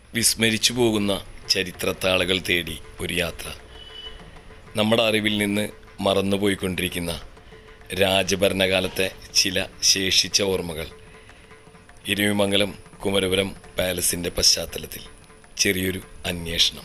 വിസ്മരിച്ചു പോകുന്ന ചരിത്രത്താളുകൾ തേടി ഒരു യാത്ര നമ്മുടെ അറിവിൽ നിന്ന് മറന്നുപോയിക്കൊണ്ടിരിക്കുന്ന രാജഭരണകാലത്തെ ചില ശേഷിച്ച ഓർമ്മകൾ ഇരുവിമംഗലം കുമരപുരം പാലസിൻ്റെ പശ്ചാത്തലത്തിൽ ചെറിയൊരു അന്വേഷണം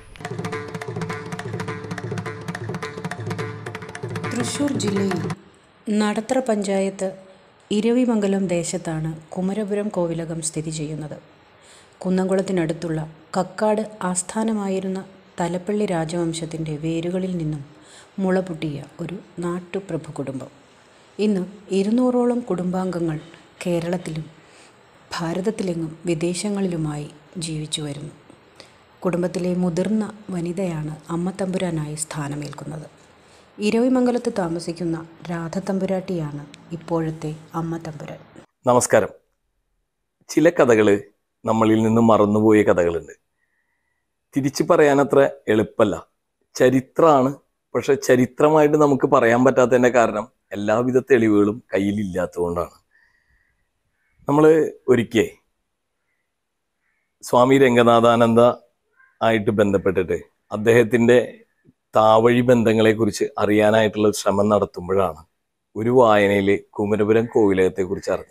തൃശൂർ ജില്ലയിൽ നടത്തറ പഞ്ചായത്ത് ഇരവിമംഗലം ദേശത്താണ് കുമരപുരം കോവിലകം സ്ഥിതി ചെയ്യുന്നത് കുന്നംകുളത്തിനടുത്തുള്ള കക്കാട് ആസ്ഥാനമായിരുന്ന തലപ്പള്ളി രാജവംശത്തിൻ്റെ വേരുകളിൽ നിന്നും മുളപൊട്ടിയ ഒരു നാട്ടുപ്രഭു കുടുംബം ഇന്ന് ഇരുന്നൂറോളം കുടുംബാംഗങ്ങൾ കേരളത്തിലും ഭാരതത്തിലെങ്ങും വിദേശങ്ങളിലുമായി ജീവിച്ചു വരുന്നു കുടുംബത്തിലെ മുതിർന്ന വനിതയാണ് അമ്മ തമ്പുരാനായി സ്ഥാനമേൽക്കുന്നത് ഇരവിമംഗലത്ത് താമസിക്കുന്ന രാധതമ്പുരാട്ടിയാണ് ഇപ്പോഴത്തെ അമ്മ തമ്പുരാൻ നമസ്കാരം ചില കഥകൾ നമ്മളിൽ നിന്ന് മറന്നുപോയ കഥകളുണ്ട് തിരിച്ചു പറയാനത്ര എളുപ്പമല്ല ചരിത്രമാണ് പക്ഷെ ചരിത്രമായിട്ട് നമുക്ക് പറയാൻ പറ്റാത്തതിൻ്റെ കാരണം എല്ലാവിധ തെളിവുകളും കയ്യിലില്ലാത്തതുകൊണ്ടാണ് നമ്മൾ ഒരിക്കൽ സ്വാമി രംഗനാഥാനന്ദ ആയിട്ട് ബന്ധപ്പെട്ടിട്ട് അദ്ദേഹത്തിൻ്റെ താവഴി ബന്ധങ്ങളെക്കുറിച്ച് അറിയാനായിട്ടുള്ള ഒരു ശ്രമം നടത്തുമ്പോഴാണ് ഒരു വായനയിൽ കുമരപുരം കോവിലകത്തെക്കുറിച്ച് അറിഞ്ഞത്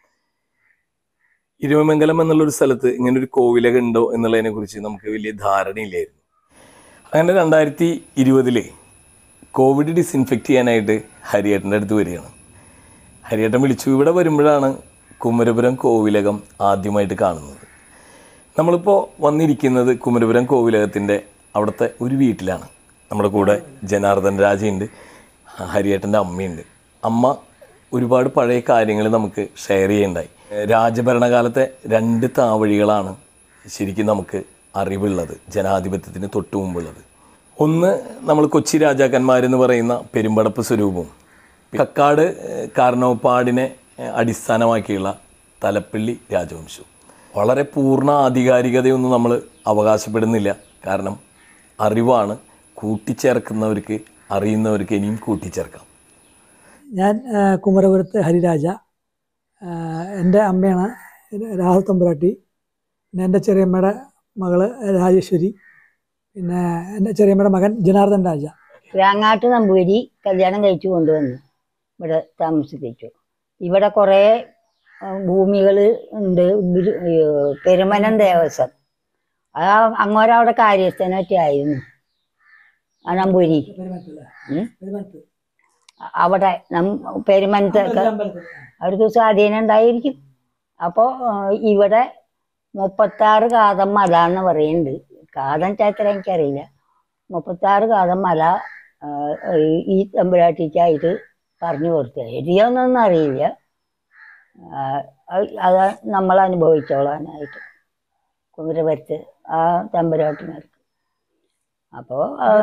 ഇരുവമംഗലം എന്നുള്ളൊരു സ്ഥലത്ത് ഇങ്ങനെ ഒരു കോവിലകം ഉണ്ടോ എന്നുള്ളതിനെ കുറിച്ച് നമുക്ക് വലിയ ധാരണയില്ലായിരുന്നു അങ്ങനെ രണ്ടായിരത്തി ഇരുപതില് കോവിഡ് ഡിസിൻഫെക്റ്റ് ചെയ്യാനായിട്ട് ഹരിയേട്ടൻ്റെ അടുത്ത് വരികയാണ് ഹരിയേട്ടൻ വിളിച്ചു ഇവിടെ വരുമ്പോഴാണ് കുമരപുരം കോവിലകം ആദ്യമായിട്ട് കാണുന്നത് നമ്മളിപ്പോൾ വന്നിരിക്കുന്നത് കുമരപുരം കോവിലകത്തിൻ്റെ അവിടുത്തെ ഒരു വീട്ടിലാണ് നമ്മുടെ കൂടെ ജനാർദ്ദൻ രാജയുണ്ട് ഹരിയേട്ടൻ്റെ അമ്മയുണ്ട് അമ്മ ഒരുപാട് പഴയ കാര്യങ്ങൾ നമുക്ക് ഷെയർ ചെയ്യണ്ടായി രാജഭരണകാലത്തെ രണ്ട് താവഴികളാണ് ശരിക്കും നമുക്ക് അറിവുള്ളത് ജനാധിപത്യത്തിന് തൊട്ടു മുമ്പുള്ളത് ഒന്ന് നമ്മൾ കൊച്ചി രാജാക്കന്മാരെന്ന് പറയുന്ന പെരുമ്പടപ്പ് സ്വരൂപവും കക്കാട് ഏഹ്, കാരണവപ്പാടിനെ ഏഹ്, അടിസ്ഥാനമാക്കിയുള്ള തലപ്പള്ളി രാജവംശവും വളരെ പൂർണ്ണ ആധികാരികതയൊന്നും നമ്മൾ അവകാശപ്പെടുന്നില്ല കാരണം അറിവാണ് കൂട്ടിച്ചേർക്കുന്നവർക്ക് അറിയുന്നവർക്ക് ഇനിയും കൂട്ടിച്ചേർക്കാം ഞാൻ ആ, കുമരപുരത്ത് ഹരിരാജ ആ, എൻ്റെ അമ്മയാണ് രാഹത്തമ്പുരാട്ടി പിന്നെ എൻ്റെ ചെറിയമ്മയുടെ മകള് രാജേശ്വരി പിന്നെ എൻ്റെ ചെറിയമ്മയുടെ മകൻ ജനാർദ്ദൻ രാജ രാങ്ങാട്ട് നമ്പൂരി കല്യാണം കഴിച്ചു കൊണ്ടുവന്നു ഇവിടെ താമസിപ്പിച്ചു ഇവിടെ കുറേ ഭൂമികൾ ഉണ്ട് ഗുരു- ഏർ പെരുമനം ദേവസ്വം ആ അങ്ങോരവിടെ കാര്യസ്ഥനൊക്കെ ആയിരുന്നു ആ നമ്പൂരി ഉം? അ- അവിടെ നം പെരുമനത്തൊക്കെ അവർക്ക് സ്വാധീനം ഉണ്ടായിരിക്കും അപ്പോൾ ഇവിടെ മുപ്പത്താറ് കാതം മല എന്ന് പറയുന്നുണ്ട് കാതം ചാത്ര എനിക്കറിയില്ല മുപ്പത്താറ് കാതം മല ആ, ഈ- ഈ തമ്പുരാട്ടിക്കായിട്ട് പറഞ്ഞു കൊടുത്തു എഴുതിയൊന്നും അറിയില്ല ആ, അത് അത് നമ്മൾ അനുഭവിച്ചോളാനായിട്ട് കുമരപുരത്ത് ആ തമ്പുരാട്ടിമാർക്ക് അപ്പോൾ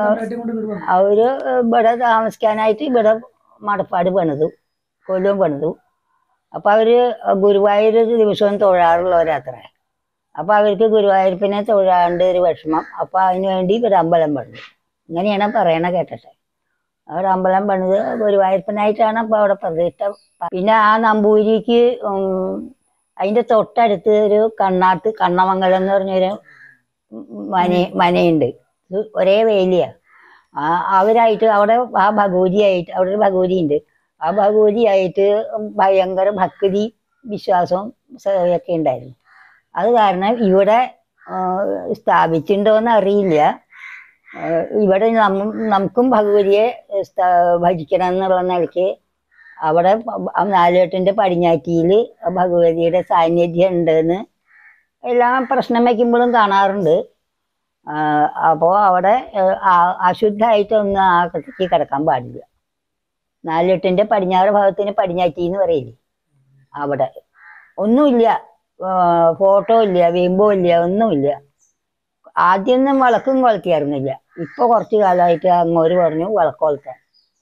അവര് ഇവിടെ താമസിക്കാനായിട്ട് ഇവിടെ മടപ്പാട് പണിതു കൊല്ലവും പണിതു അപ്പൊ അവര് ഗുരുവായൂർ ഒരു ദിവസവും തൊഴാറുള്ളവരത്രേ അപ്പൊ അവർക്ക് ഗുരുവായൂരപ്പിനെ തൊഴാണ്ട് ഒരു വിഷമം അപ്പൊ അതിനു വേണ്ടി ഒരു അമ്പലം പണിതു ഇങ്ങനെയാണ് പറയണ കേട്ടിട്ട് ഒരു അമ്പലം പണിത് ഗുരുവായൂരപ്പനായിട്ടാണ് അപ്പൊ അവിടെ പ്രതിഷ്ഠ പിന്നെ ആ നമ്പൂരിക്ക് ഉം, അതിന്റെ തൊട്ടടുത്ത് ഒരു കണ്ണാട്ട് കണ്ണമംഗലം എന്ന് പറഞ്ഞൊരു മന മനയുണ്ട് ഇത് ഒരേ വേലിയാ ആ അവരായിട്ട് അവിടെ ആ ഭഗവതിയായിട്ട് അവിടെ ഒരു ഭഗവതി ഉണ്ട് ആ ഭഗവതിയായിട്ട് ഭയങ്കര ഭക്തി വിശ്വാസവും സേവയൊക്കെ ഉണ്ടായിരുന്നു അത് കാരണം ഇവിടെ ആ, സ്ഥാപിച്ചിട്ടുണ്ടോന്ന് അറിയില്ല ആ, ഇവിടെ നമ്മ നമുക്കും ഭഗവതിയെ സ്ഥാ- ഭജിക്കണം എന്നുള്ള നിലയ്ക്ക് അവിടെ പ- ആ നാലുകെട്ടിന്റെ പടിഞ്ഞാറ്റിയിൽ ഭഗവതിയുടെ സാന്നിധ്യം ഉണ്ടെന്ന് എല്ലാ പ്രശ്നം വയ്ക്കുമ്പോഴും കാണാറുണ്ട് അപ്പോൾ അവിടെ ഏഹ്, ആ- അശുദ്ധമായിട്ടൊന്നും ആ കത്തിക്ക് കിടക്കാൻ പാടില്ല നാലുകെട്ടിന്റെ പടിഞ്ഞാറ് ഭാഗത്തിന് പടിഞ്ഞാറ്റി എന്ന് പറയില്ലേ അവിടെ ഒന്നുമില്ല ഫോട്ടോ ഇല്ല ബിംബം ഇല്ല ഒന്നുമില്ല ആദ്യമൊന്നും വിളക്കും കൊളുത്തിയായിരുന്നില്ല ഇപ്പൊ കുറച്ചു കാലമായിട്ട് അങ്ങോര് പറഞ്ഞു വിളക്ക് കൊളുത്താൻ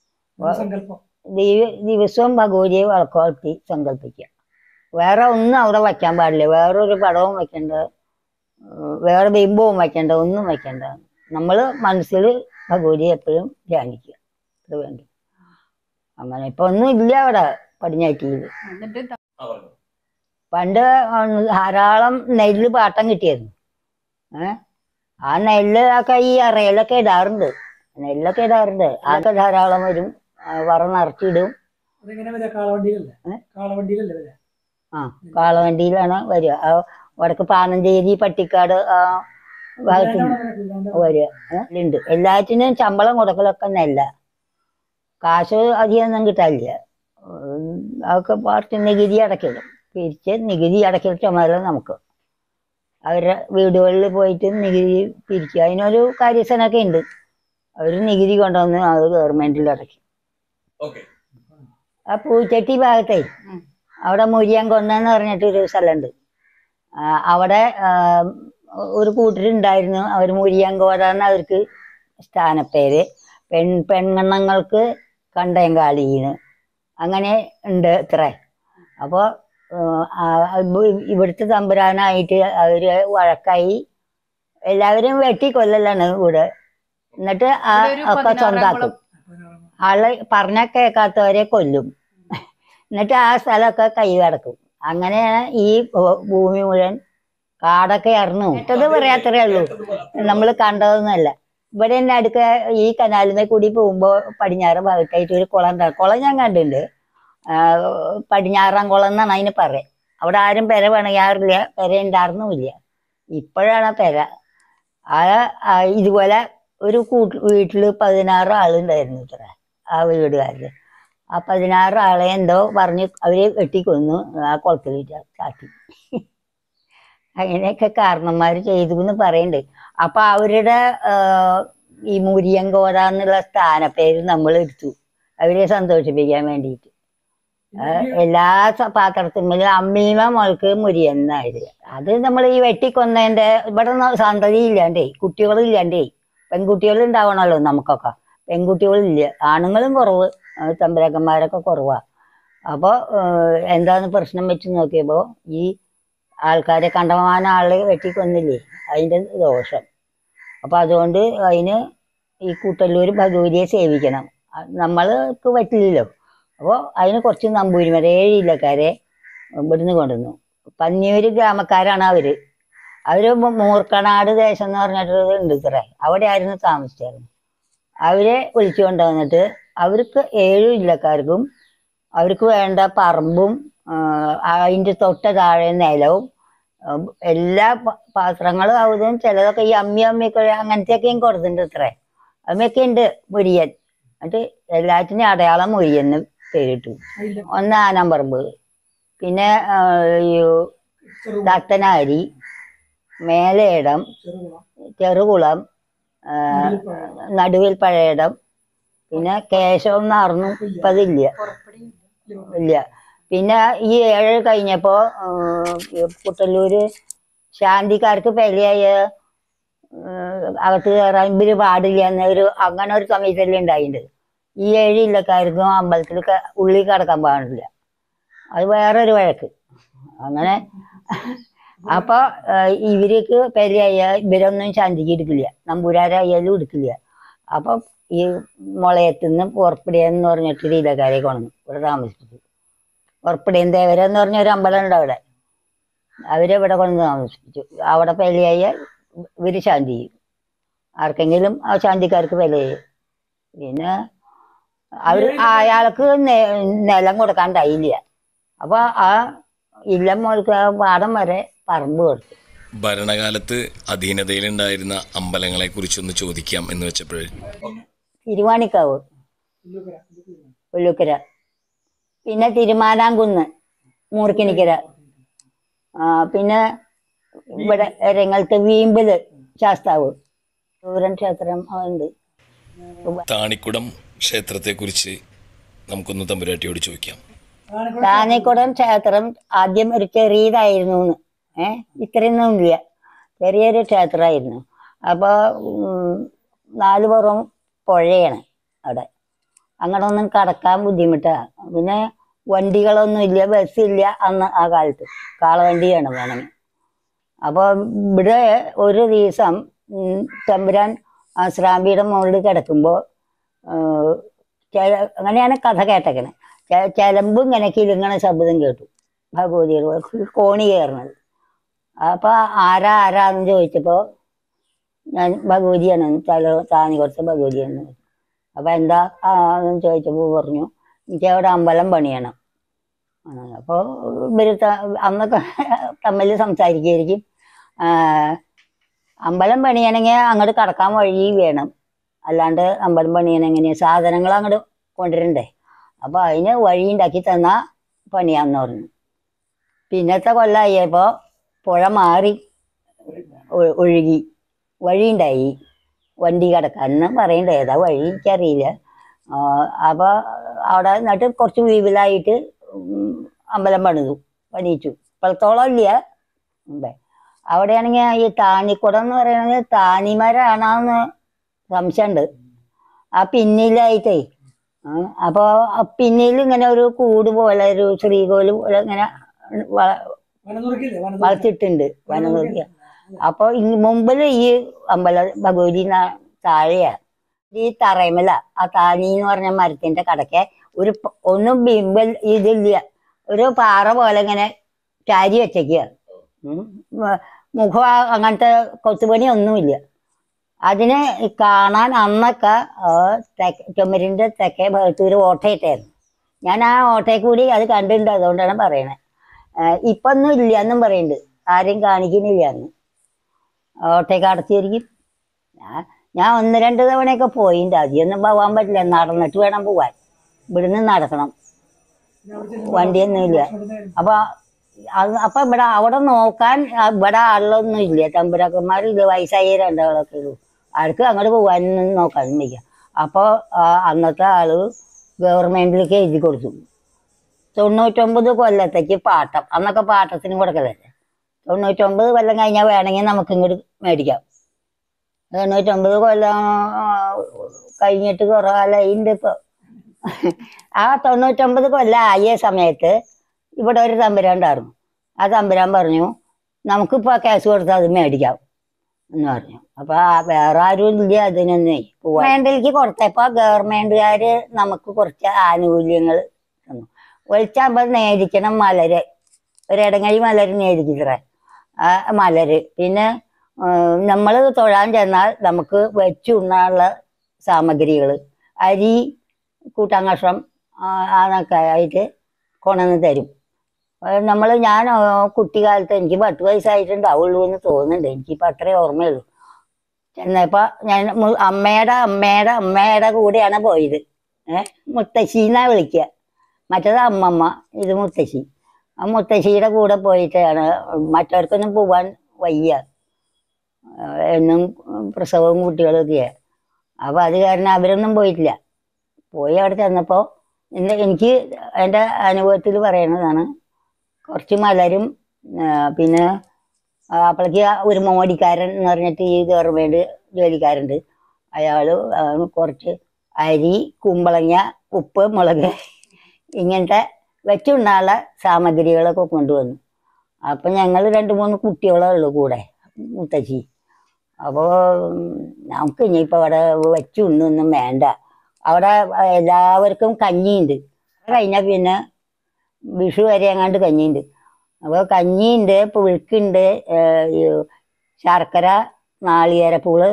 ദൈവ ദിവസവും ഭഗവതിയെ വിളക്ക് കൊളുത്തി സങ്കല്പിക്കുക വേറെ ഒന്നും അവിടെ വയ്ക്കാൻ പാടില്ല വേറൊരു പടവും വെക്കണ്ട ഏഹ് വേറെ ബിംബവും വെക്കണ്ട ഒന്നും വെക്കണ്ട നമ്മൾ മനസ്സിൽ ഭഗവതിയെ എപ്പോഴും ധ്യാനിക്കുക അത് വേണ്ടി അങ്ങനെ ഇപ്പൊ ഒന്നും ഇല്ല അവിടെ പടിഞ്ഞാറ്റിയിൽ പണ്ട് ധാരാളം നെല്ല് പാട്ടം കിട്ടിയായിരുന്നു ഏ ആ നെല്ല് ഒക്കെ ഈ അറയിലൊക്കെ ഇടാറുണ്ട് നെല്ലൊക്കെ ഇടാറുണ്ട് അതൊക്കെ ധാരാളം വരും ആ, വറ നിറച്ചിടും അതെങ്ങനെ വരിക കാളവണ്ടിയിലല്ലേ ഏ? കാളവണ്ടിയിലല്ലേ വരിക ആ കാളവണ്ടിയിലാണ് വരിക ആ വടക്ക് പാനഞ്ചേരി പട്ടിക്കാട് ആ ഭാഗത്ത് വരിക ഏ? ഉണ്ട് എല്ലാറ്റിനും ശമ്പളം കൊടുക്കലൊക്കെ നെല്ല കാശ് അധികമൊന്നും കിട്ടാനില്ല ഉം, അതൊക്കെ പാർട്ടി നികുതി അടയ്ക്കലും പിരിച്ച് നികുതി അടയ്ക്കൽ ചുമതല നമുക്ക് അവരുടെ വീടുകളിൽ പോയിട്ട് നികുതി പിരിക്കുക അതിനൊരു കാര്യസ്ഥനൊക്കെ ഉണ്ട് അവർ നികുതി കൊണ്ടുവന്ന് അത് ഗവൺമെന്റിൽ അടയ്ക്കും ഓക്കെ ആ പൂച്ചട്ടി ഭാഗത്തേ അവിടെ മുരിയൻകൊന്നെന്ന് പറഞ്ഞിട്ടൊരു സ്ഥലമുണ്ട് ആ, അവിടെ ആ, ഒരു കൂട്ടരുണ്ടായിരുന്നു അവർ മുരിയങ്കോടാന്ന് അവർക്ക് സ്ഥാനപ്പേര് പെൺ പെൺകണ്ണങ്ങൾക്ക് കണ്ടയങ്കാളിന്ന് അങ്ങനെ ഉണ്ട് ഇത്ര അപ്പോൾ ഇവിടുത്തെ തമ്പുരാനായിട്ട് അവര് വഴക്കായി എല്ലാവരും വെട്ടി കൊല്ലലാണ് ഇവിടെ എന്നിട്ട് ആ ഒക്കെ സ്വന്താക്കും ആള് പറഞ്ഞ കേൾക്കാത്തവരെ കൊല്ലും എന്നിട്ട് ആ സ്ഥലമൊക്കെ കൈ കടക്കും അങ്ങനെയാണ് ഈ ഭൂ- ഭൂമി മുഴുവൻ കാടൊക്കെ ഇറന്നു കേട്ടത് പറയാത്രേ ഉള്ളൂ നമ്മൾ കണ്ടതൊന്നുമല്ല ഇവിടെ തന്നെ അടുക്ക ഈ കനാലിനെ കൂടി പോകുമ്പോ പടിഞ്ഞാറ് ഭാഗത്തായിട്ട് ഒരു കുളം ഉണ്ടാകും കുളം ഞാൻ കണ്ടിട്ടുണ്ട് ആ, പടിഞ്ഞാറാം കുളം എന്നാണ് അതിന് പറയാം അവിടെ ആരും പെര പണിയാറില്ല പെര ഉണ്ടായിരുന്നുമില്ല ഇപ്പോഴാണ് ആ പെര ആ ആ, ഇതുപോലെ ഒരു കൂട്ട് വീട്ടില് പതിനാറ് ആളുണ്ടായിരുന്നു ഇത്ര ആ വീടുകാരില് ആ പതിനാറ് ആളെ എന്തോ പറഞ്ഞ് അവര് വെട്ടിക്കൊന്നു ആ കുളത്തിൽ ചാത്തി അങ്ങനെയൊക്കെ കാരണന്മാര് ചെയ്തു എന്ന് പറയുന്നുണ്ട് അപ്പൊ അവരുടെ ആ, ഈ മുരിയങ്കോര എന്നുള്ള സ്ഥാനപ്പേര് നമ്മൾ എടുത്തു അവരെ സന്തോഷിപ്പിക്കാൻ വേണ്ടിയിട്ട് ആ, എല്ലാ സ- പാത്രത്തിന്മേലും അമ്മീമ മോൾക്ക് മുരിയൻ എന്നായിരുന്നു അത് നമ്മൾ ഈ വെട്ടിക്കൊന്നതിന്റെ ഇവിടെ ഒന്നും സന്തതി ഇല്ലാണ്ടേ കുട്ടികളില്ലാണ്ടേ പെൺകുട്ടികൾ ഉണ്ടാവണമല്ലോ നമുക്കൊക്കെ പെൺകുട്ടികളില്ല ആണുങ്ങളും കുറവ് ആ, തമ്പുരാക്കന്മാരൊക്കെ കുറവാ അപ്പോൾ എന്താണ് പ്രശ്നം വെച്ച് നോക്കിയപ്പോൾ ഈ ആൾക്കാരെ കണ്ടമാനം ആള് വെട്ടിക്കൊന്നില്ലേ അതിന്റെ ദോഷം അപ്പൊ അതുകൊണ്ട് അതിന് ഈ കൂട്ടല്ലൂർ ഭഗവതിയെ സേവിക്കണം അ- നമ്മൾക്ക് പറ്റില്ലല്ലോ അപ്പോൾ അതിന് കുറച്ച് നമ്പൂരിമാരെ ഏഴ് ജില്ലക്കാരെ ഇവിടുന്ന് കൊണ്ടുവന്നു പന്നിയൂര് ഗ്രാമക്കാരാണ് അവര് അവര് മൂ- മൂർക്കനാട് ദേശം എന്ന് പറഞ്ഞിട്ട് ഉണ്ട് ഇത്ര അവിടെ ആയിരുന്നു താമസിച്ചായിരുന്നു അവരെ വിളിച്ചു കൊണ്ടുവന്നിട്ട് അവർക്ക് ഏഴ് ജില്ലക്കാർക്കും അവർക്ക് വേണ്ട പറമ്പും ആ, അതിന്റെ തൊട്ട താഴെ നിലവും ഉം, എല്ലാ പ- പാത്രങ്ങളും അതും ചിലതൊക്കെ ഈ അമ്മി അമ്മിയൊക്കെ അങ്ങനത്തെയൊക്കെയും കൊടുത്തിട്ടുണ്ട് ഇത്ര അമ്മയൊക്കെ ഉണ്ട് മുരിയൻ എന്നിട്ട് എല്ലാറ്റിനും അടയാളം മുരിയെന്ന് പേരിട്ടു ഒന്ന് ആനമ്പറമ്പ് പിന്നെ ആ, ഈ ദത്തനാരി മേലേടം ചെറുകുളം ആ, നടുവിൽ പഴയിടം പിന്നെ കേശവം എന്നാർന്നു ഇപ്പൊ അതില്ല ഇല്ല പിന്നെ ഈ ഏഴ് കഴിഞ്ഞപ്പോ ആ, ഈ പുത്തല്ലൂര് ശാന്തിക്കാർക്ക് പെലയായ ആ, അകത്ത് കയറാൻ ഇവര് പാടില്ല എന്നൊരു അങ്ങനെ ഒരു സമയത്തല്ലേ ഉണ്ടായിട്ടുണ്ട് ഈ ഏഴ് ഇല്ലക്കാർക്കും അമ്പലത്തിൽ ക- ഉള്ളിൽ കടക്കാൻ പാടില്ല അത് വേറൊരു വഴക്ക് അങ്ങനെ അപ്പൊ ആ, ഇവർക്ക് പെരയായ ഇവരൊന്നും ശാന്തിക്ക് എടുക്കില്ല നമ്പൂരാരായാലും എടുക്കില്ല അപ്പൊ ഈ മുളയത്തുനിന്ന് പുറപ്പെടിയെന്ന് പറഞ്ഞിട്ട് ഇലക്കാരെ കൊണ്ടു ഇവിടെ താമസിപ്പിച്ചു പുറപ്പെടിയൻ ദേവര എന്ന് പറഞ്ഞ ഒരു അമ്പലം ഉണ്ട് അവിടെ അവരെവിടെ കൊണ്ട് താമസിപ്പിച്ചു അവിടെ പെലയായ ഇവര് ശാന്തി ചെയ്യും ആർക്കെങ്കിലും ആ ശാന്തിക്കാർക്ക് വില ചെയ്യും പിന്നെ അവർ അയാൾക്ക് നെ- നിലം കൊടുക്കാണ്ടായില്ല അപ്പൊ ആ ഇല്ലം മുതൽക്ക് ആ പാടം വരെ പറമ്പ് കൊടുത്തു ഭരണകാലത്ത് അധീനതയിലുണ്ടായിരുന്ന അമ്പലങ്ങളെ കുറിച്ചൊന്ന് ചോദിക്കാം എന്ന് വെച്ചപ്പോഴേ തിരുവാണിക്കാവ് പുല്ലുക്കര പിന്നെ തിരുമാനാംകുന്ന് മൂർക്കിനിക്കര ആ പിന്നെ ഇവിടെ രംഗത്ത് വീമ്പില് ശാസ്താവ് സൂര്യൻ ക്ഷേത്രം ഉണ്ട് താണിക്കുടം ക്ഷേത്രത്തെക്കുറിച്ച് നമുക്കൊന്ന് തമ്പുരാട്ടിയോട് ചോദിക്കാം താനേക്കുടം ക്ഷേത്രം ആദ്യം ഒരു ചെറിയതായിരുന്നു ഏ ഇത്രയൊന്നും ഇല്ല ചെറിയൊരു ക്ഷേത്രമായിരുന്നു അപ്പോൾ നാല് പുറം പുഴയാണ് അവിടെ അങ്ങോട്ടൊന്നും കടക്കാൻ ബുദ്ധിമുട്ടാണ് പിന്നെ വണ്ടികളൊന്നും ഇല്ല ബസ്സില്ല അന്ന് ആ കാലത്ത് കാളവണ്ടിയാണ് വേണമെങ്കിൽ അപ്പോൾ ഇവിടെ ഒരു ദിവസം ഉം, തമ്പുരാൻ ആശ്രാമ്പിയുടെ മുകളിൽ കിടക്കുമ്പോൾ അങ്ങനെയാണ് കഥ കേട്ടേക്കണേ ചെ- ചെലമ്പ് ഇങ്ങനെ കിലുങ്ങണ ശബ്ദം കേട്ടു ഭഗവതിയുടെ കോണി കയറണത് അപ്പൊ ആരാ ആരാന്ന് ചോദിച്ചപ്പോ ഞാൻ ഭഗവതിയാണ് തല താനി കൊടുത്ത ഭഗവതിയാണ് അപ്പം എന്താ ആ, എന്ന് ചോദിച്ചപ്പോൾ പറഞ്ഞു എനിക്ക് അവിടെ അമ്പലം പണിയണം അപ്പോൾ ഇവർ അന്നൊക്കെ തമ്മിൽ സംസാരിക്കുകയായിരിക്കും ആ, അമ്പലം പണിയണമെങ്കിൽ അങ്ങോട്ട് കടക്കാൻ വഴി വേണം അല്ലാണ്ട് അമ്പലം പണിയണം എങ്ങനെയാ സാധനങ്ങൾ അങ്ങോട്ട് കൊണ്ടുവരണ്ടേ അപ്പോൾ അതിന് വഴി ഉണ്ടാക്കി തന്നാ പണിയാന്ന് പറഞ്ഞു പിന്നത്തെ കൊല്ലമായപ്പോൾ പുഴ മാറി ഒ- ഒഴുകി വഴിയുണ്ടായി വണ്ടി കിടക്കാന്ന് പറയണ്ടേ ഏതാ വഴി എനിക്കറിയില്ല അപ്പോൾ അവിടെ എന്നിട്ട് കുറച്ച് വീവിലായിട്ട് ഉം, അമ്പലം പണിതു പണിയിച്ചു ഇപ്പോഴത്തോളം ഇല്ല മുമ്പേ അവിടെയാണെങ്കിൽ ഈ താനിക്കുടം എന്ന് പറയുന്നത് താനിമരാണോന്ന് സംശയമുണ്ട് ആ പിന്നിലായിട്ടേ അപ്പോൾ പിന്നിൽ ഇങ്ങനെ ഒരു കൂട് പോലെ ഒരു ശ്രീകോല് പോലെ ഇങ്ങനെ വ- വളർത്തിയിട്ടുണ്ട് വനനദിയ അപ്പൊ ഈ മുമ്പിൽ ഈ അമ്പല ഭഗവതി ന- താഴെയാ ഈ തറയമല ആ താനി എന്ന് പറഞ്ഞ മരത്തിന്റെ കടക്കെ ഒരു പ- ഒന്നും ബിംബൽ ഇതില്ല ഒരു പാറ പോലെ ഇങ്ങനെ ചാരി വെച്ചേക്കുക മുഖം ആ- അങ്ങനത്തെ കൊത്തുപണി ഒന്നുമില്ല അതിന് കാണാൻ അന്നൊക്കെ ആ തെക്ക് ചുമരിന്റെ തെക്കേ ഭാഗത്ത് ഒരു ഓട്ടയിട്ടായിരുന്നു ഞാൻ ആ ഓട്ടയിൽ കൂടി അത് കണ്ടിട്ടുണ്ട് അതുകൊണ്ടാണ് പറയണേ ഏഹ് ഇപ്പൊ ഒന്നും ഇല്ല എന്നും പറയുന്നുണ്ട് ആരും കാണിക്കുന്നില്ല എന്ന് ഓട്ടയ്ക്ക് അടച്ചിരിക്കും ഞാൻ ഞാൻ ഒന്ന് രണ്ട് തവണയൊക്കെ പോയിട്ടുണ്ട് അധികമൊന്നും പോകാൻ പറ്റില്ല നടന്നിട്ട് വേണം പോവാൻ ഇവിടുന്ന് നടക്കണം വണ്ടിയൊന്നും ഇല്ല അപ്പൊ അത് അപ്പൊ ഇവിടെ അവിടെ നോക്കാൻ ആ, ഇവിടെ ആളിലൊന്നും ഇല്ല തമ്പുരാക്കന്മാരില്ല വയസ്സായ രണ്ടാളൊക്കെ ഉള്ളൂ ആർക്ക് അങ്ങോട്ട് പോകാനൊന്നും നോക്കാനും വയ്യ അപ്പോൾ അന്നത്തെ ആള് ഗവൺമെന്റിലേക്ക് എഴുതി കൊടുത്തു തൊണ്ണൂറ്റൊമ്പത് കൊല്ലത്തേക്ക് പാട്ടം അന്നൊക്കെ പാട്ടത്തിന് കൊടുക്കലല്ലേ തൊണ്ണൂറ്റൊമ്പത് കൊല്ലം കഴിഞ്ഞാൽ വേണമെങ്കിൽ നമുക്ക് ഇങ്ങോട്ട് മേടിക്കാം തൊണ്ണൂറ്റൊമ്പത് കൊല്ലം ആ, കഴിഞ്ഞിട്ട് കുറേ കാലമായിണ്ട് ഇപ്പോൾ ആ തൊണ്ണൂറ്റൊമ്പത് കൊല്ലം ആയ സമയത്ത് ഇവിടെ ഒരു തമ്പുരാൻ ഉണ്ടായിരുന്നു ആ തമ്പുരാൻ പറഞ്ഞു നമുക്കിപ്പോൾ കേസ് കൊടുത്താൽ അത് മേടിക്കാം എന്ന് പറഞ്ഞു അപ്പൊ ആ വേറെ ആരും ഇല്ല അതിനൊന്നേ ഗവൺമെന്റിലേക്ക് കൊടുത്തപ്പോ ഗവൺമെന്റുകാര് നമുക്ക് കുറച്ച് ആനുകൂല്യങ്ങൾ തന്നു ഒളിച്ചാകുമ്പോൾ നേദിക്കണം മലര് ഒരിടങ്ങഴി മലര് നേദിക്കത്രേ ആ മലര് പിന്നെ നമ്മൾ തൊഴാൻ ചെന്നാൽ നമുക്ക് വെച്ചുണ്ണാനുള്ള സാമഗ്രികൾ അരി കൂട്ടാൻ കഷ്ണം ആ, അതൊക്കെ ആയിട്ട് കൊണ്ടുവന്ന് തരും നമ്മൾ ഞാൻ ആ, കുട്ടിക്കാലത്ത് എനിക്ക് പത്ത് വയസ്സായിട്ടുണ്ടാവുള്ളൂ എന്ന് തോന്നുന്നുണ്ട് എനിക്കിപ്പോൾ അത്രേ ഓർമ്മയുള്ളൂ ചെന്നപ്പോൾ ഞാൻ മു- അമ്മയുടെ അമ്മയുടെ അമ്മയുടെ കൂടെയാണ് പോയത് ഏഹ് മുത്തശ്ശീന്നാ വിളിക്കുക മറ്റേത് അമ്മമ്മ ഇത് മുത്തശ്ശി ആ മുത്തശ്ശിയുടെ കൂടെ പോയിട്ടാണ് മറ്റവർക്കൊന്നും പോവാൻ വയ്യ ആ, എന്നും പ്രസവവും കുട്ടികളൊക്കെയാണ് അപ്പോൾ അത് കാരണം അവരൊന്നും പോയിട്ടില്ല പോയി അവിടെ ചെന്നപ്പോൾ ഇന്ന് എനിക്ക് എൻ്റെ അനുഭവത്തിൽ പറയണതാണ് കുറച്ച് മലരും ആ, പിന്നെ ആ, അപ്പോഴേക്ക് ഒരു മോടിക്കാരൻ എന്ന് പറഞ്ഞിട്ട് ഈ ഗവൺമെൻറ് ജോലിക്കാരുണ്ട് അയാൾ കുറച്ച് അരി കുമ്പളങ്ങ ഉപ്പ് മുളക് ഇങ്ങനത്തെ വെച്ചുണ്ടാനുള്ള സാമഗ്രികളൊക്കെ കൊണ്ടുവന്നു അപ്പം ഞങ്ങൾ രണ്ട് മൂന്ന് കുട്ടികളേ ഉള്ളൂ കൂടെ മുത്തശ്ശി അപ്പോൾ നമുക്ക് ഇനിയിപ്പോൾ അവിടെ വെച്ചുണ്ണൊന്നും വേണ്ട അവിടെ എല്ലാവർക്കും കഞ്ഞിയുണ്ട് അത് കഴിഞ്ഞാൽ പിന്നെ വിഷു വരെ എങ്ങാണ്ട് കഞ്ഞിയുണ്ട് അപ്പോൾ കഞ്ഞിയുണ്ട് പുഴുക്കുണ്ട് ഏഹ് ഈ ശർക്കര നാളികേരപ്പൂള്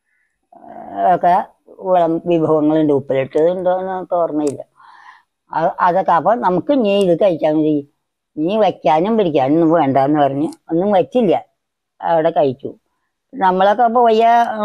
ഏഹ് ഒക്കെ വിളം വിഭവങ്ങളുണ്ട് ഉപ്പിലിട്ടത് ഉണ്ടോയെന്ന് എനിക്ക് ഓർമ്മയില്ല അത് അതൊക്കെ അപ്പോൾ നമുക്ക് ഇനി ഇത് കഴിച്ചാൽ മതി ഇനി വയ്ക്കാനും പിടിക്കാനും ഒന്നും വേണ്ടെന്ന് പറഞ്ഞ് ഒന്നും വെച്ചില്ല അവിടെ കഴിച്ചു നമ്മളൊക്കെ പോയ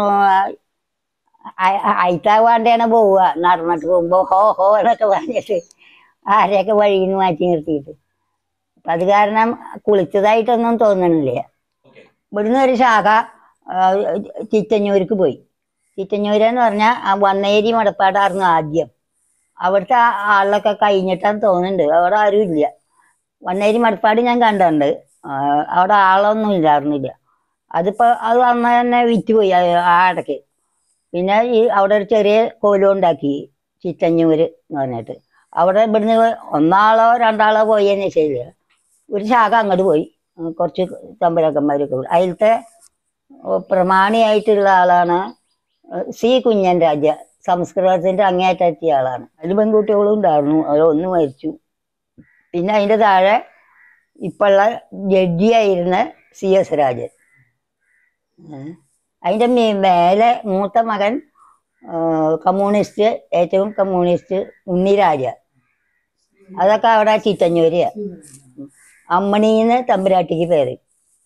അയത്താവാണ്ടാണ് പോവുക നടന്നിട്ട് പോകുമ്പോൾ ഹോ ഹോ എന്നൊക്കെ പറഞ്ഞിട്ട് ആരെയൊക്കെ വഴിയിൽ നിന്ന് മാറ്റി നിർത്തിയിട്ട് അപ്പം അത് കാരണം കുളിച്ചതായിട്ടൊന്നും തോന്നണില്ല ഇവിടുന്ന് ഒരു ശാഖ ആ, ചിറ്റഞ്ഞൂർക്ക് പോയി ചിറ്റഞ്ഞൂര് എന്ന് പറഞ്ഞാൽ ആ വന്നേരി മടപ്പാടായിരുന്നു ആദ്യം അവിടുത്തെ ആ ആളിലൊക്കെ കഴിഞ്ഞിട്ടാന്ന് തോന്നുന്നുണ്ട് അവിടെ ആരും ഇല്ല വന്നേരി മടപ്പാട് ഞാൻ കണ്ടിട്ടുണ്ട് ആ, അവിടെ ആളൊന്നും ഇല്ലായിരുന്നില്ല അതിപ്പോൾ അത് അന്ന് തന്നെ വിറ്റുപോയി ആ ആ ഇടയ്ക്ക് പിന്നെ ഈ അവിടെ ഒരു ചെറിയ കോലം ഉണ്ടാക്കി ചിറ്റഞ്ഞൂര് എന്ന് പറഞ്ഞിട്ട് അവിടെ ഇവിടുന്ന് ഒന്നാളോ രണ്ടാളോ പോയെന്ന് ശരിയില്ല ഒരു ശാഖ അങ്ങോട്ട് പോയി ഉം, കുറച്ച് തമ്പുരാക്കന്മാരൊക്കെ കൂടി അതിലത്തെ ഓ, പ്രമാണിയായിട്ടുള്ള ആളാണ് ഏഹ്, സി കുഞ്ഞൻ രാജ സംസ്കൃതത്തിന്റെ അങ്ങേയറ്റെത്തിയ ആളാണ് അതിൽ പെൺകുട്ടികളും ഉണ്ടായിരുന്നു അതിലൊന്ന് മരിച്ചു പിന്നെ അതിന്റെ താഴെ ഇപ്പോഴുള്ള ജഡ്ജിയായിരുന്ന സി എസ് രാജൻ ഏഹ്. അതിൻ്റെ മേലെ മൂത്ത മകൻ ആ, കമ്മ്യൂണിസ്റ്റ് ഏറ്റവും കമ്മ്യൂണിസ്റ്റ് ഉണ്ണിരാജ അതൊക്കെ അവിടെ ചീത്തഞ്ഞൂര് അമ്മണീന്ന് തമ്പുരാട്ടിക്ക് പേര്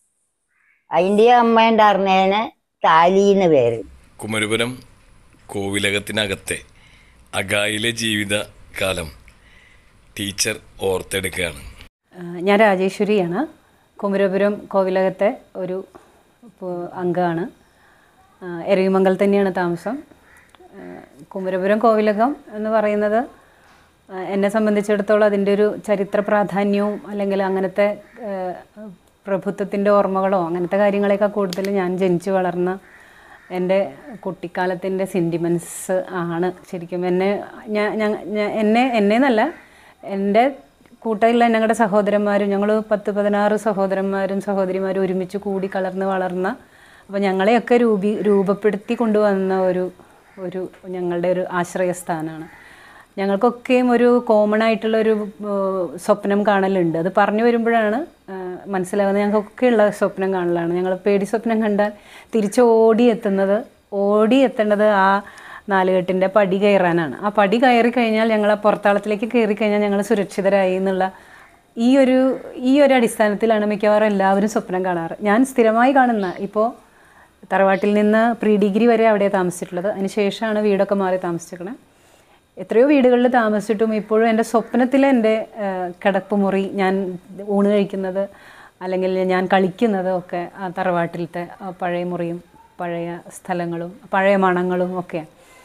അതിൻ്റെ അമ്മ ഉണ്ടായിരുന്നതിന് താലിന്ന് പേര് കുമരപുരം കോവിലകത്തിനകത്തെ അഗായിലെ ജീവിതകാലം ടീച്ചർ ഓർത്തെടുക്കുകയാണ് ആ, ഞാൻ രാജേശ്വരിയാണ് കുമരപുരം കോവിലകത്തെ ഒരു പു- അംഗമാണ് ആ, എരവിമംഗൽ തന്നെയാണ് താമസം ആ, കുമരപുരം കോവിലകം എന്ന് പറയുന്നത് ആ, എന്നെ സംബന്ധിച്ചിടത്തോളം അതിൻ്റെ ഒരു ചരിത്ര പ്രാധാന്യവും അല്ലെങ്കിൽ അങ്ങനത്തെ പ്രഭുത്വത്തിൻ്റെ ഓർമ്മകളോ അങ്ങനത്തെ കാര്യങ്ങളെയൊക്കെ കൂടുതൽ ഞാൻ ജനിച്ചു വളർന്ന എൻ്റെ കുട്ടിക്കാലത്തിൻ്റെ സെൻറ്റിമെൻറ്റ്സ് ആണ് ശരിക്കും എന്നെ ഞാൻ ഞാൻ- ഞാൻ- എന്നെ എന്നെ എന്നല്ല എൻ്റെ കൂട്ടത്തിലുള്ള ഞങ്ങളുടെ സഹോദരന്മാരും ഞങ്ങൾ പത്ത് പതിനാറ് സഹോദരന്മാരും സഹോദരിമാരും ഒരുമിച്ച് കൂടി കലർന്ന് വളർന്ന അപ്പോൾ ഞങ്ങളെയൊക്കെ രൂപീ രൂപപ്പെടുത്തി കൊണ്ടുവന്ന ഒരു ഒരു ഞങ്ങളുടെ ഒരു ആശ്രയസ്ഥാനമാണ് ഞങ്ങൾക്കൊക്കെയും ഒരു കോമൺ ആയിട്ടുള്ള ഒരു ഏഹ്, സ്വപ്നം കാണലുണ്ട് അത് പറഞ്ഞു വരുമ്പോഴാണ് ഏഹ്, മനസ്സിലാവുന്നത് ഞങ്ങൾക്കൊക്കെയുള്ള സ്വപ്നം കാണലാണ് ഞങ്ങൾ പേടി സ്വപ്നം കണ്ടാൽ തിരിച്ച് ഓടി എത്തുന്നത് ഓടി എത്തേണ്ടത് ആ നാലുകെട്ടിൻ്റെ പടി കയറാനാണ് ആ പടി കയറി കഴിഞ്ഞാൽ ഞങ്ങൾ ആ പുറത്താളത്തിലേക്ക് കയറി കഴിഞ്ഞാൽ ഞങ്ങൾ സുരക്ഷിതരായി എന്നുള്ള ഈ ഒരു ഈ ഒരു അടിസ്ഥാനത്തിലാണ് മിക്കവാറും എല്ലാവരും സ്വപ്നം കാണാറ് ഞാൻ സ്ഥിരമായി കാണുന്ന ഇപ്പോൾ തറവാട്ടിൽ നിന്ന് പ്രീ ഡിഗ്രി വരെ അവിടെ താമസിച്ചിട്ടുള്ളത് അതിന് ശേഷമാണ് വീടൊക്കെ മാറി താമസിച്ചിരിക്കണത് എത്രയോ വീടുകളിൽ താമസിച്ചിട്ടും ഇപ്പോഴും എൻ്റെ സ്വപ്നത്തിലെ എൻ്റെ കിടപ്പുമുറി ഞാൻ ഊണ് കഴിക്കുന്നത് അല്ലെങ്കിൽ ഞാൻ കളിക്കുന്നത് ഒക്കെ ആ തറവാട്ടിലത്തെ ആ പഴയ മുറിയും പഴയ സ്ഥലങ്ങളും പഴയ മണങ്ങളും ഒക്കെ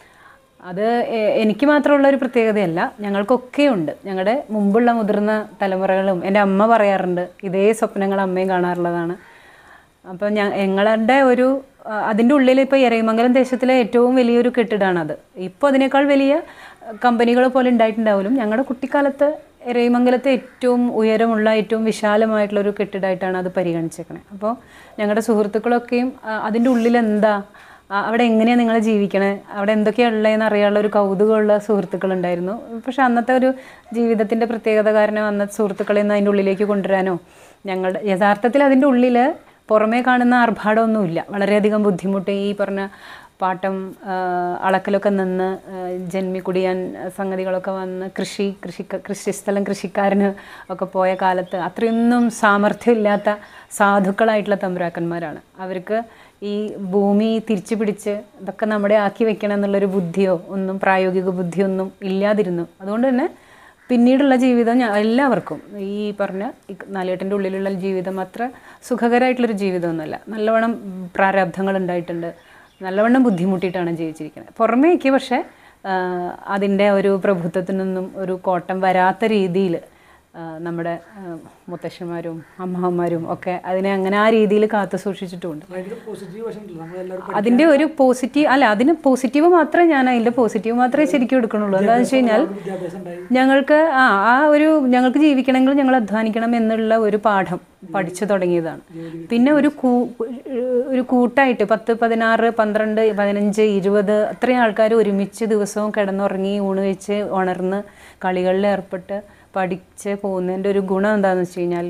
അത് എ- എനിക്ക് മാത്രമുള്ള ഒരു പ്രത്യേകതയല്ല ഞങ്ങൾക്കൊക്കെ ഉണ്ട് ഞങ്ങളുടെ മുമ്പുള്ള മുതിർന്ന തലമുറകളും എൻ്റെ അമ്മ പറയാറുണ്ട് ഇതേ സ്വപ്നങ്ങൾ അമ്മയും കാണാറുള്ളതാണ് അപ്പോൾ ഞാൻ ഞങ്ങളുടെ ഒരു ആ, അതിൻ്റെ ഉള്ളിൽ ഇപ്പോൾ എരയിമംഗലം ദേശത്തിലെ ഏറ്റവും വലിയൊരു കെട്ടിടമാണത് ഇപ്പോൾ അതിനേക്കാൾ വലിയ കമ്പനികൾ പോലെ ഉണ്ടായിട്ടുണ്ടാവില്ല ഞങ്ങളുടെ കുട്ടിക്കാലത്ത് എരയിമംഗലത്തെ ഏറ്റവും ഉയരമുള്ള ഏറ്റവും വിശാലമായിട്ടുള്ള ഒരു കെട്ടിടമായിട്ടാണ് അത് പരിഗണിച്ചേക്കണത് അപ്പോൾ ഞങ്ങളുടെ സുഹൃത്തുക്കളൊക്കെയും ആ, അതിൻ്റെ ഉള്ളിൽ എന്താ ആ, അവിടെ എങ്ങനെയാണ് നിങ്ങൾ ജീവിക്കണേ അവിടെ എന്തൊക്കെയാണ് ഉള്ളതെന്ന് അറിയാനുള്ള ഒരു കൗതുകമുള്ള സുഹൃത്തുക്കളുണ്ടായിരുന്നു പക്ഷെ അന്നത്തെ ഒരു ജീവിതത്തിൻ്റെ പ്രത്യേകത കാരണം അന്നത്തെ സുഹൃത്തുക്കളെ ഒന്നും അതിൻ്റെ ഉള്ളിലേക്ക് കൊണ്ടുവരാനോ ഞങ്ങളുടെ യഥാർത്ഥത്തിൽ അതിൻ്റെ ഉള്ളിൽ പുറമേ കാണുന്ന ആർഭാടമൊന്നുമില്ല വളരെയധികം ബുദ്ധിമുട്ട് ഈ പറഞ്ഞ പാട്ടം ആ, അളക്കലൊക്കെ നിന്ന് ആ, ജന്മി കുടിയാൻ സംഗതികളൊക്കെ വന്ന് കൃഷി കൃഷി കൃഷിസ്ഥലം കൃഷിക്കാരന് ഒക്കെ പോയ കാലത്ത് അത്രയൊന്നും സാമർഥ്യമില്ലാത്ത സാധുക്കളായിട്ടുള്ള തമ്പുരാക്കന്മാരാണ് അവർക്ക് ഈ ഭൂമി തിരിച്ചു പിടിച്ച് ഇതൊക്കെ നമ്മുടെ ആക്കി വെക്കണം എന്നുള്ളൊരു ബുദ്ധിയോ ഒന്നും പ്രായോഗിക ബുദ്ധിയൊന്നും ഇല്ലാതിരുന്നു അതുകൊണ്ട് തന്നെ പിന്നീടുള്ള ജീവിതം ഞാൻ എല്ലാവർക്കും ഈ പറഞ്ഞ ഈ നാലുകെട്ടിൻ്റെ ഉള്ളിലുള്ള ജീവിതം അത്ര സുഖകരമായിട്ടുള്ളൊരു ജീവിതമൊന്നുമല്ല നല്ലവണ്ണം പ്രാരാബ്ധങ്ങൾ ഉണ്ടായിട്ടുണ്ട് നല്ലവണ്ണം ബുദ്ധിമുട്ടിയിട്ടാണ് ജീവിച്ചിരിക്കുന്നത് പുറമേക്ക് പക്ഷേ അതിൻ്റെ ഒരു പ്രഭുത്വത്തിനൊന്നും ഒരു കോട്ടം വരാത്ത രീതിയിൽ നമ്മുടെ ആ, മുത്തശ്ശന്മാരും അമ്മാവന്മാരും ഒക്കെ അതിനെ അങ്ങനെ ആ രീതിയിൽ കാത്തു സൂക്ഷിച്ചിട്ടുമുണ്ട് പോസിറ്റീവ് വശം ഉണ്ടല്ലോ നമ്മളെല്ലാവരും അതിൻ്റെ ഒരു പോസിറ്റീവ് അല്ല അതിന് പോസിറ്റീവ് മാത്രമേ ഞാൻ അതിൻ്റെ പോസിറ്റീവ് മാത്രമേ ശരിക്കും എടുക്കണുള്ളൂ എന്താണെന്ന് വെച്ച് കഴിഞ്ഞാൽ വിദ്യാഭ്യാസം ഉണ്ടായി ഞങ്ങൾക്ക് ആ ആ ഒരു ഞങ്ങൾക്ക് ജീവിക്കണമെങ്കിൽ ഞങ്ങൾ അധ്വാനിക്കണം എന്നുള്ള ഒരു പാഠം പഠിച്ചു തുടങ്ങിയതാണ് പിന്നെ ഒരു കൂ ഒരു കൂട്ടായിട്ട് പത്ത് പതിനാറ് പന്ത്രണ്ട് പതിനഞ്ച് ഇരുപത് അത്രയും ആൾക്കാർ ഒരുമിച്ച് ദിവസവും കിടന്നുറങ്ങി ഊണ് കഴിച്ച് ഉണർന്ന് കളികളിൽ ഏർപ്പെട്ട് പഠിച്ച് പോകുന്നതിൻ്റെ ഒരു ഗുണം എന്താണെന്ന് വെച്ച് കഴിഞ്ഞാൽ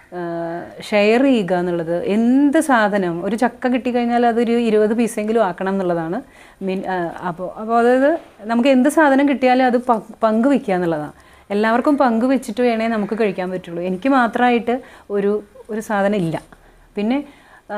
ഷെയർ ചെയ്യുക എന്നുള്ളത് എന്ത് സാധനം ഒരു ചക്ക കിട്ടിക്കഴിഞ്ഞാൽ അതൊരു ഇരുപത് പീസെങ്കിലും ആക്കണം എന്നുള്ളതാണ് മീൻ അപ്പോൾ അപ്പോൾ അതായത് നമുക്ക് എന്ത് സാധനം കിട്ടിയാലും അത് പ- പങ്കുവെക്കുക എന്നുള്ളതാണ് എല്ലാവർക്കും പങ്കുവെച്ചിട്ട് വേണേ നമുക്ക് കഴിക്കാൻ പറ്റുള്ളൂ എനിക്ക് മാത്രമായിട്ട് ഒരു ഒരു സാധനം ഇല്ല പിന്നെ ആ,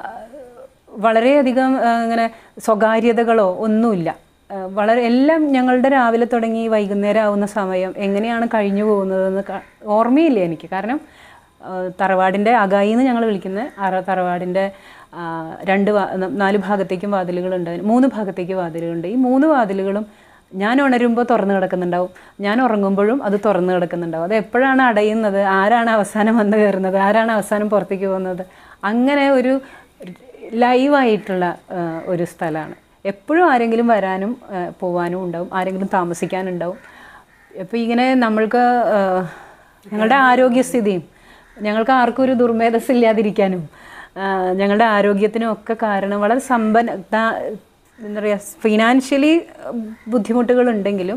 വളരെയധികം ആ, ഇങ്ങനെ സ്വകാര്യതകളോ ഒന്നുമില്ല ആ, വളരെ എല്ലാം ഞങ്ങളുടെ രാവിലെ തുടങ്ങി വൈകുന്നേരം ആവുന്ന സമയം എങ്ങനെയാണ് കഴിഞ്ഞു പോകുന്നതെന്ന് ക- ഓർമ്മയില്ല എനിക്ക് കാരണം ആ, തറവാടിൻ്റെ അകായി എന്ന് ഞങ്ങൾ വിളിക്കുന്ന അറ തറവാടിൻ്റെ ആ, രണ്ട് വാ- ന- നാല് ഭാഗത്തേക്കും വാതിലുകളുണ്ട് മൂന്ന് ഭാഗത്തേക്ക് വാതിലുകളുണ്ട് ഈ മൂന്ന് വാതിലുകളും ഞാൻ ഉണരുമ്പോൾ തുറന്നു കിടക്കുന്നുണ്ടാവും ഞാൻ ഉറങ്ങുമ്പോഴും അത് തുറന്നു കിടക്കുന്നുണ്ടാവും അത് എപ്പോഴാണ് അടയുന്നത് ആരാണ് അവസാനം വന്ന് കയറുന്നത് ആരാണ് അവസാനം പുറത്തേക്ക് പോകുന്നത് അങ്ങനെ ഒരു ലൈവായിട്ടുള്ള ആ, ഒരു സ്ഥലമാണ് എപ്പോഴും ആരെങ്കിലും വരാനും ആ, പോവാനും ഉണ്ടാവും ആരെങ്കിലും താമസിക്കാനുണ്ടാവും അപ്പോൾ ഇങ്ങനെ നമ്മൾക്ക് ആ, ഞങ്ങളുടെ ആരോഗ്യസ്ഥിതിയും ഞങ്ങൾക്ക് ആർക്കും ഒരു ദുർമേധസ്സില്ലാതിരിക്കാനും ആ, ഞങ്ങളുടെ ആരോഗ്യത്തിനും ഒക്കെ കാരണം വളരെ സമ്പന്ന ദാ- എന്താ പറയുക ഫിനാൻഷ്യലി ബുദ്ധിമുട്ടുകളുണ്ടെങ്കിലും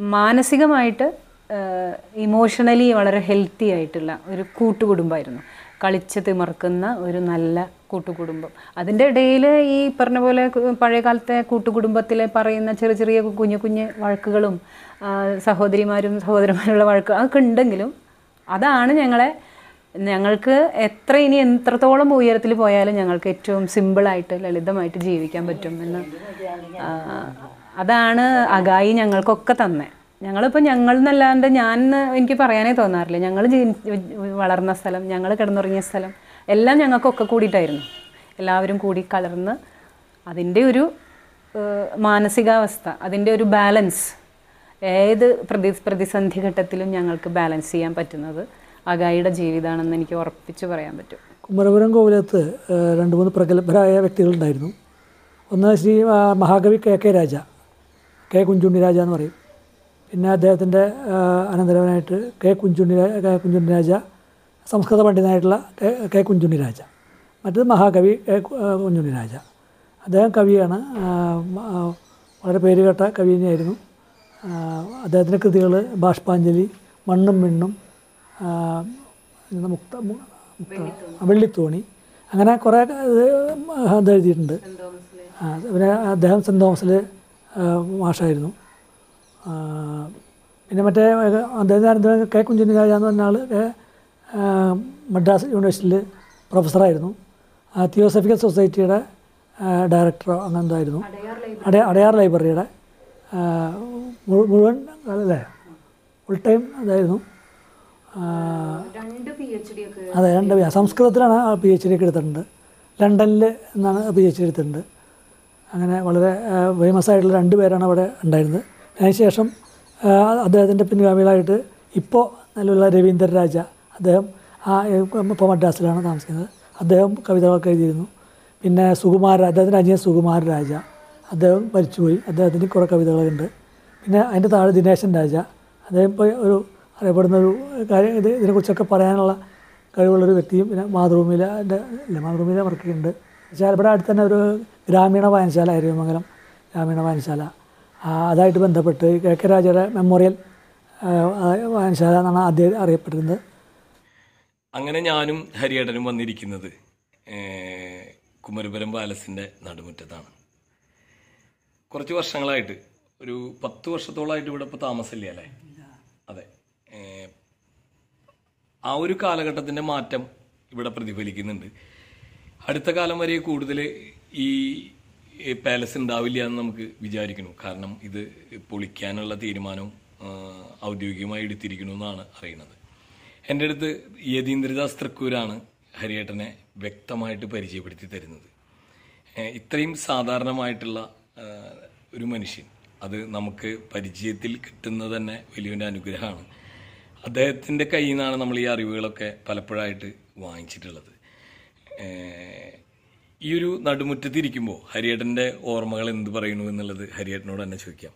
മാനസികമായിട്ട് ഇമോഷണലി വളരെ ഹെൽത്തി ആയിട്ടുള്ള ഒരു കൂട്ടുകുടുംബമായിരുന്നു കളിച്ച് തിമർക്കുന്ന ഒരു നല്ല കൂട്ടുകുടുംബം അതിൻ്റെ ഇടയിൽ ഈ പറഞ്ഞ പോലെ കു- പഴയ കാലത്തെ കൂട്ടുകുടുംബത്തിലെ പറയുന്ന ചെറിയ ചെറിയ കുഞ്ഞു കുഞ്ഞു വഴക്കുകളും ആ, സഹോദരിമാരും സഹോദരന്മാരുള്ള വഴക്ക് അതൊക്കെ ഉണ്ടെങ്കിലും അതാണ് ഞങ്ങളെ ഞങ്ങൾക്ക് എത്ര ഇനി എത്രത്തോളം ഉയരത്തിൽ പോയാലും ഞങ്ങൾക്ക് ഏറ്റവും സിമ്പിളായിട്ട് ലളിതമായിട്ട് ജീവിക്കാൻ പറ്റും എന്ന് ആ, അതാണ് അഗായി ഞങ്ങൾക്കൊക്കെ തന്നെ ഞങ്ങളിപ്പോൾ ഞങ്ങൾ എന്നല്ലാണ്ട് ഞാൻ എന്ന് എനിക്ക് പറയാനേ തോന്നാറില്ല ഞങ്ങൾ വളർന്ന സ്ഥലം ഞങ്ങൾ കിടന്നുറങ്ങിയ സ്ഥലം എല്ലാം ഞങ്ങൾക്കൊക്കെ കൂടിയിട്ടായിരുന്നു എല്ലാവരും കൂടി കലർന്ന് അതിൻ്റെ ഒരു ഏഹ്, മാനസികാവസ്ഥ അതിൻ്റെ ഒരു ബാലൻസ് ഏത് പ്രതി പ്രതിസന്ധി ഘട്ടത്തിലും ഞങ്ങൾക്ക് ബാലൻസ് ചെയ്യാൻ പറ്റുന്നത് അഗായിയുടെ ജീവിതമാണെന്ന് എനിക്ക് ഉറപ്പിച്ച് പറയാൻ പറ്റും കുമരപുരം കോവിലത്ത് ഏഹ്, രണ്ട് മൂന്ന് പ്രഗത്ഭരായ വ്യക്തികളുണ്ടായിരുന്നു ഒന്ന് ശ്രീ ആ, മഹാകവി K K Raja K Kunjunni Raja എന്ന് പറയും പിന്നെ അദ്ദേഹത്തിൻ്റെ അനന്തരവനായിട്ട് കെ കുഞ്ചുണ്ണി രാ- കെ കുഞ്ചുണ്ണി രാജ സംസ്കൃത പണ്ഡിതനായിട്ടുള്ള കെ കെ കുഞ്ചുണ്ണി രാജ മറ്റത് മഹാകവി കെ കു- ആ, കുഞ്ചുണ്ണി രാജ അദ്ദേഹം കവിയാണ് ആ, മ- ആ, വളരെ പേരുകേട്ട കവി തന്നെയായിരുന്നു ആ, അദ്ദേഹത്തിൻ്റെ കൃതികൾ ബാഷ്പാഞ്ജലി മണ്ണും മിണ്ണും ആ, എന്താ മുക്ത മു- മുക്ത വെള്ളിത്തോണി അങ്ങനെ കുറേ ഇത് ഇത് എഴുതിയിട്ടുണ്ട് ആ, പിന്നെ അദ്ദേഹം സെൻറ്റ് തോമസിൽ മാഷായിരുന്നു ആ, പിന്നെ മറ്റേ അദ്ദേഹത്തിൻ്റെ അനന്തരം കെ കുഞ്ചുണ്ണി രാജ എന്ന് പറഞ്ഞ ആൾ മദ്രാസ് യൂണിവേഴ്സിറ്റിയിൽ പ്രൊഫസറായിരുന്നു ആ, തിയോസഫിക്കൽ സൊസൈറ്റിയുടെ ആ, ഡയറക്ടറോ അങ്ങനെ എന്തായിരുന്നു അടയാർ അടയാർ ലൈബ്രറിയുടെ ആ, മുഴു- മുഴുവൻ അല്ലേ ഫുൾ ടൈം അതായിരുന്നു ആ, അതെ രണ്ട് പി- സംസ്കൃതത്തിലാണ് പി എച്ച് ഡി ഒക്കെ എടുത്തിട്ടുണ്ട് ലണ്ടനിൽ നിന്നാണ് പി എച്ച് ഡി എടുത്തിട്ടുണ്ട് അങ്ങനെ വളരെ ഫേമസ് ആയിട്ടുള്ള രണ്ട് പേരാണ് അവിടെ ഉണ്ടായിരുന്നത് അതിനുശേഷം ആ, അദ്ദേഹത്തിൻ്റെ പിൻഗാമികളായിട്ട് ഇപ്പോൾ നിലവിലുള്ള രവീന്ദ്ര രാജ അദ്ദേഹം ആ ഇപ്പോൾ മദ്രാസിലാണ് താമസിക്കുന്നത് അദ്ദേഹം കവിതകളൊക്കെ എഴുതിയിരുന്നു പിന്നെ സുകുമാര അദ്ദേഹത്തിൻ്റെ അനിയൻ സുകുമാര രാജ അദ്ദേഹം മരിച്ചുപോയി അദ്ദേഹത്തിന് കുറേ കവിതകളുണ്ട് പിന്നെ അതിൻ്റെ താഴെ ദിനേശൻ രാജ അദ്ദേഹം ഇപ്പോൾ ഒരു അറിയപ്പെടുന്ന ഒരു കാര്യം ഇത് ഇതിനെക്കുറിച്ചൊക്കെ പറയാനുള്ള കഴിവുള്ളൊരു വ്യക്തിയും പിന്നെ മാതൃഭൂമിയിലെ എൻ്റെ ഇല്ല മാതൃഭൂമിയിലെ വർക്ക് ചെയ്യുന്നുണ്ട് വെച്ചാൽ ഇവിടെ അടുത്ത് തന്നെ ഒരു ഗ്രാമീണ വായനശാല അരുവിമംഗലം ഗ്രാമീണ വായനശാല ആ, അതായിട്ട് ബന്ധപ്പെട്ട് കെ കെ രാജയുടെ മെമ്മോറിയൽ ആ, വായനശാല എന്നാണ് ആദ്യം അറിയപ്പെട്ടിരുന്നത് അങ്ങനെ ഞാനും ഹരിയേട്ടനും വന്നിരിക്കുന്നത് ഏർ, കുമരപുരം പാലസിൻ്റെ നടുമുറ്റത്താണ് കുറച്ച് വർഷങ്ങളായിട്ട് ഒരു പത്ത് വർഷത്തോളമായിട്ട് ഇവിടെ ഇപ്പോൾ താമസമില്ല അല്ലേ അതെ ഏർ, ആ ഒരു കാലഘട്ടത്തിൻ്റെ മാറ്റം ഇവിടെ പ്രതിഫലിക്കുന്നുണ്ട് അടുത്ത കാലം വരെ കൂടുതൽ ഈ ഈ പാലസ് ഉണ്ടാവില്ല എന്ന് നമുക്ക് വിചാരിക്കുന്നു കാരണം ഇത് പൊളിക്കാനുള്ള തീരുമാനവും ആ, ഔദ്യോഗികമായി എടുത്തിരിക്കുന്നു എന്നാണ് അറിയുന്നത് എൻ്റെ അടുത്ത് യതീന്ദ്രദാസ് തൃക്കൂരാണ് ഹരിയേട്ടനെ വ്യക്തമായിട്ട് പരിചയപ്പെടുത്തി തരുന്നത് ഏഹ് ഇത്രയും സാധാരണമായിട്ടുള്ള ആഹ്, ഒരു മനുഷ്യൻ അത് നമുക്ക് പരിചയത്തിൽ കിട്ടുന്നത് തന്നെ വലിയൊരു അനുഗ്രഹമാണ് അദ്ദേഹത്തിൻ്റെ കയ്യിൽ നിന്നാണ് നമ്മൾ ഈ അറിവുകളൊക്കെ പലപ്പോഴായിട്ട് വാങ്ങിച്ചിട്ടുള്ളത് ഏഹ്, ഈ ഒരു നടുമുറ്റത്തിരിക്കുമ്പോൾ ഹരിയേട്ടൻ്റെ ഓർമ്മകൾ എന്ത് പറയുന്നു എന്നുള്ളത് ഹരിയേട്ടനോട് തന്നെ ചോദിക്കാം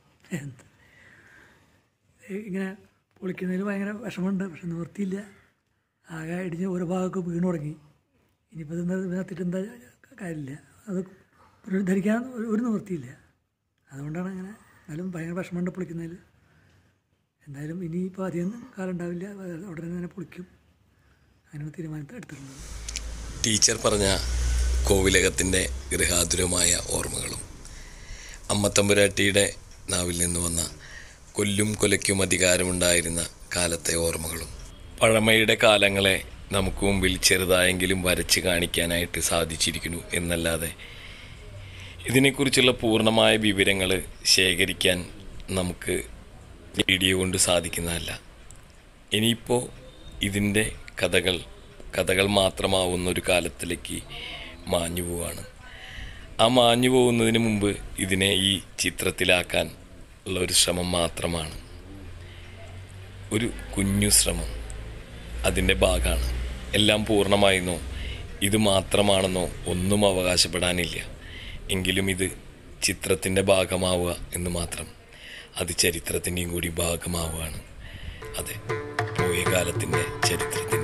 ഇങ്ങനെ പൊളിക്കുന്നതിൽ ഭയങ്കര വിഷമമുണ്ട് പക്ഷെ നിവൃത്തിയില്ല ആകെ ഇടിഞ്ഞ് ഓരോ ഭാഗമൊക്കെ വീണു തുടങ്ങി ഇനിയിപ്പോൾ ഇത് ഇതിനകത്തിട്ട് എന്താ കാര്യമില്ല അത് പുനരുദ്ധരിക്കാൻ ഒരു ഒരു നിവൃത്തിയില്ല അതുകൊണ്ടാണ് അങ്ങനെ എന്നാലും ഭയങ്കര വിഷമമുണ്ട് പൊളിക്കുന്നതിൽ എന്തായാലും ഇനിയിപ്പോൾ അധികം കാലം ഉണ്ടാവില്ല ഉടനെ തന്നെ പൊളിക്കും അങ്ങനെയാണ് തീരുമാനത്തെ എടുത്തിട്ടുള്ളത് ടീച്ചർ പറഞ്ഞ കോവിലകത്തിൻ്റെ ഗൃഹാതുരമായ ഓർമ്മകളും അമ്മത്തമ്പുരാട്ടിയുടെ നാവിൽ നിന്ന് വന്ന കൊല്ലും കൊലയ്ക്കും അധികാരമുണ്ടായിരുന്ന കാലത്തെ ഓർമ്മകളും പഴമയുടെ കാലങ്ങളെ നമുക്ക് മുമ്പിൽ ചെറുതായെങ്കിലും വരച്ച് കാണിക്കാനായിട്ട് സാധിച്ചിരിക്കുന്നു എന്നല്ലാതെ ഇതിനെക്കുറിച്ചുള്ള പൂർണ്ണമായ വിവരങ്ങൾ ശേഖരിക്കാൻ നമുക്ക് വീഡിയോ കൊണ്ട് സാധിക്കുന്നതല്ല ഇനിയിപ്പോൾ ഇതിൻ്റെ കഥകൾ കഥകൾ മാത്രമാവുന്ന ഒരു കാലത്തിലേക്ക് മാഞ്ഞു പോവാണ് ആ മാഞ്ഞു പോകുന്നതിന് മുമ്പ് ഇതിനെ ഈ ചിത്രത്തിലാക്കാൻ ഉള്ള ഒരു ശ്രമം മാത്രമാണ് ഒരു കുഞ്ഞു ശ്രമം അതിൻ്റെ ഭാഗമാണ് എല്ലാം പൂർണ്ണമായെന്നോ ഇത് മാത്രമാണെന്നോ ഒന്നും അവകാശപ്പെടാനില്ല എങ്കിലും ഇത് ചിത്രത്തിൻ്റെ ഭാഗമാവുക എന്ന് മാത്രം അത് ചരിത്രത്തിൻ്റെയും കൂടി ഭാഗമാവുകയാണ് അതെ പോയ കാലത്തിൻ്റെ ചരിത്രത്തിൻ്റെ